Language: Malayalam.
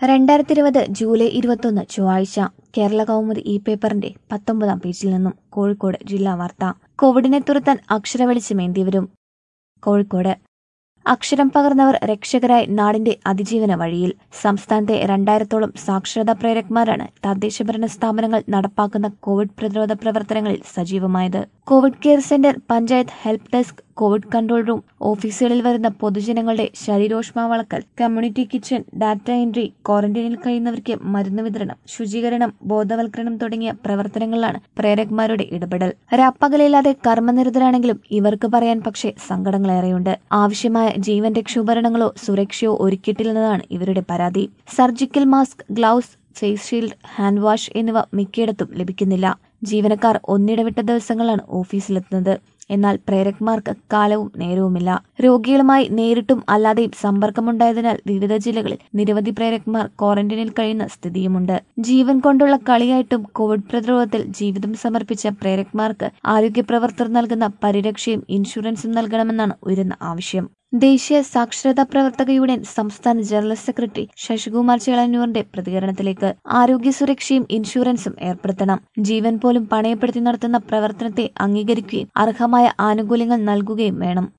രണ്ടായിരത്തി ഇരുപത് ജൂലൈ ഇരുപത്തൊന്ന് ചൊവ്വാഴ്ച കേരള കൗമുദി ഈ പേപ്പറിന്റെ പത്തൊമ്പതാം പേജിൽ നിന്നും കോഴിക്കോട് ജില്ലാ വാർത്ത കോവിഡിനെ തുരത്താൻ അക്ഷരവെളിച്ചമേന്തിയവരും കോഴിക്കോട് അക്ഷരം പകർന്നവർ രക്ഷകരായി നാടിന്റെ അതിജീവന വഴിയിൽ സംസ്ഥാനത്തെ രണ്ടായിരത്തോളം സാക്ഷരതാ പ്രേരകന്മാരാണ് തദ്ദേശഭരണ സ്ഥാപനങ്ങൾ നടപ്പാക്കുന്ന കോവിഡ് പ്രതിരോധ പ്രവർത്തനങ്ങളിൽ സജീവമായത് Covid care centre panchayat help desk Covid control room ഓഫീസുകളിൽ വരുന്ന പൊതുജനങ്ങളുടെ ശരീരോഷ്മാവ് അളക്കൽ കമ്മ്യൂണിറ്റി കിച്ചൺ ഡാറ്റ എൻട്രി ക്വാറന്റൈനിൽ കഴിയുന്നവർക്ക് മരുന്ന് വിതരണം ശുചീകരണം ബോധവൽക്കരണം തുടങ്ങിയ പ്രവർത്തനങ്ങളിലാണ് പ്രേരകന്മാരുടെ ഇടപെടൽ രാപ്പകലില്ലാതെ കർമ്മനിരതരാണെങ്കിലും ഇവർക്ക് പറയാൻ പക്ഷേ സങ്കടങ്ങളേറെയുണ്ട് ആവശ്യമായ ജീവൻ രക്ഷോപകരണങ്ങളോ സുരക്ഷയോ ഒരുക്കിയിട്ടില്ലെന്നതാണ് ഇവരുടെ പരാതി surgical mask gloves face shield hand wash എന്നിവ മിക്കയിടത്തും ലഭിക്കുന്നില്ല ജീവനക്കാർ ഒന്നിടവിട്ട ദിവസങ്ങളാണ് ഓഫീസിലെത്തുന്നത് എന്നാൽ പ്രേരകന്മാർക്ക് കാലവും നേരവുമില്ല രോഗികളുമായി നേരിട്ടും അല്ലാതെയും സമ്പർക്കമുണ്ടായതിനാൽ വിവിധ ജില്ലകളിൽ നിരവധി പ്രേരകന്മാർ ക്വാറന്റൈനിൽ കഴിയുന്ന സ്ഥിതിയുമുണ്ട് ജീവൻ കൊണ്ടുള്ള കളിയായിട്ടും കോവിഡ് പ്രതിരോധത്തിൽ ജീവിതം സമർപ്പിച്ച പ്രേരകന്മാർക്ക് ആരോഗ്യ പ്രവർത്തകർ നൽകുന്ന പരിരക്ഷയും ഇൻഷുറൻസും നൽകണമെന്നാണ് ഉയരുന്ന ആവശ്യം ദേശീയ സാക്ഷരതാ പ്രവർത്തക യൂണിയൻ സംസ്ഥാന ജനറൽ സെക്രട്ടറി ശശികുമാർ ചേളന്നൂറിന്റെ പ്രതികരണത്തിലേക്ക് ആരോഗ്യ സുരക്ഷയും ഇൻഷുറൻസും ഏർപ്പെടുത്തണം ജീവൻ പോലും പണയപ്പെടുത്തി നടത്തുന്ന പ്രവർത്തനത്തെ അംഗീകരിക്കുകയും അർഹമായ ആനുകൂല്യങ്ങൾ നൽകുകയും വേണം